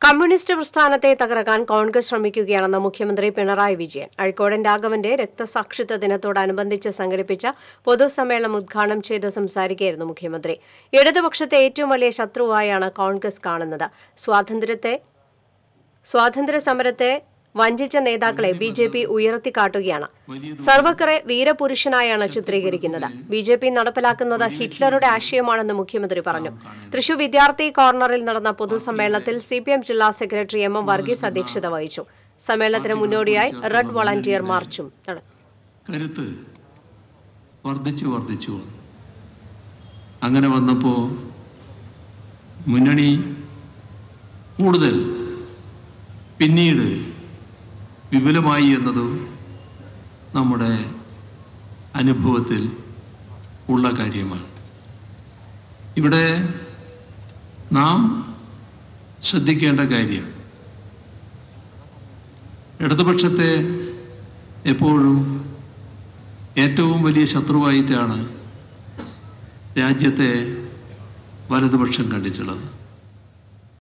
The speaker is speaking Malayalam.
കമ്മ്യൂണിസ്റ്റ് പ്രസ്ഥാനത്തെ തകർക്കാൻ കോൺഗ്രസ് ശ്രമിക്കുകയാണെന്ന് മുഖ്യമന്ത്രി പിണറായി വിജയൻ അഴിക്കോടൻ രാഘവന്റെ രക്തസാക്ഷിത്വ ദിനത്തോടനുബന്ധിച്ച് സംഘടിപ്പിച്ച പൊതുസമ്മേളനം ഉദ്ഘാടനം ചെയ്ത് സംസാരിക്കുകയായിരുന്നു മുഖ്യമന്ത്രി ഇടതുപക്ഷത്തെ ഏറ്റവും വലിയ ശത്രുവായാണ് കോൺഗ്രസ് കാണുന്നത് സ്വാതന്ത്ര്യത്തെ സ്വാതന്ത്ര്യ സമരത്തെ വഞ്ചിച്ച നേതാക്കളെ ബി ജെ പി ഉയർത്തിക്കാട്ടുകയാണ് സർവക്കറെ വീരപുരുഷനായാണ് ചിത്രീകരിക്കുന്നത് ബി ജെ പി നടപ്പിലാക്കുന്നത് ഹിറ്റ്ലറുടെ ആശയമാണെന്ന് മുഖ്യമന്ത്രി പറഞ്ഞു തൃശൂർ വിദ്യാർത്ഥി കോർണറിൽ നടന്ന പൊതുസമ്മേളനത്തിൽ സി പി എം ജില്ലാ സെക്രട്ടറി എം എം വർഗീസ് അധ്യക്ഷത വഹിച്ചു സമ്മേളനത്തിന് മുന്നോടിയായി റെഡ് വളണ്ടിയർ മാർച്ചും നടന്നു കരുത്ത് വർദ്ധിച്ചു വർദ്ധിച്ചു വന്നു അങ്ങനെ വന്നപ്പോൾ മുന്നണി കൂടുതൽ പിന്നീട് വിപുലമായി എന്നതും നമ്മുടെ അനുഭവത്തിൽ ഉള്ള കാര്യമാണ് ഇവിടെ നാം ശ്രദ്ധിക്കേണ്ട കാര്യം ഇടതുപക്ഷത്തെ എപ്പോഴും ഏറ്റവും വലിയ ശത്രുവായിട്ടാണ് രാജ്യത്തെ വലതുപക്ഷം കണ്ടിട്ടുള്ളത്